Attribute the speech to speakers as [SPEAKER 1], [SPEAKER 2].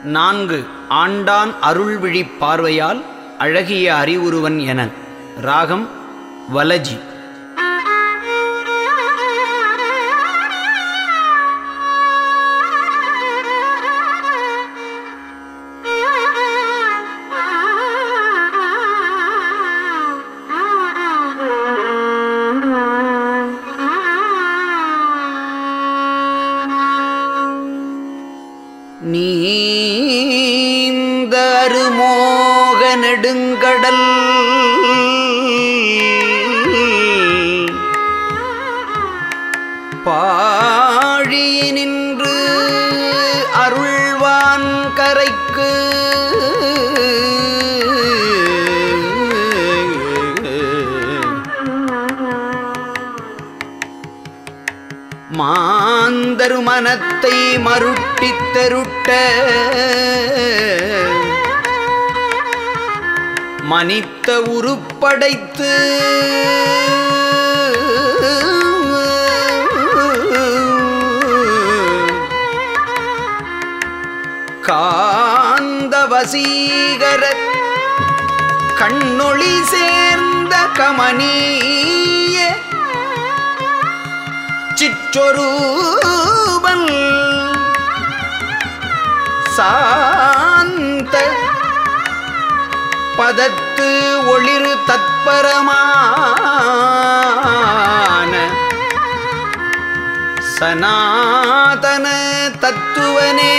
[SPEAKER 1] நான்கு ஆண்டான் அருள்விழிப் பார்வையால் அழகிய அறிவுருவன் என ராகம் வலஜி நீந்த அருமோக நெடுங்கடல் பாழியினின்று அருள்வான் கரைக்கு மாந்தரு மனத்தை மருட்டித் தெருட்ட மனித்த உருப்படைத்து காந்த வசீகர கண்ணொளி சேர்ந்த கமனீய சிற்றொருவன் சாந்த பதத்து ஒளிரு தத்பரமான சனாதன தத்துவனே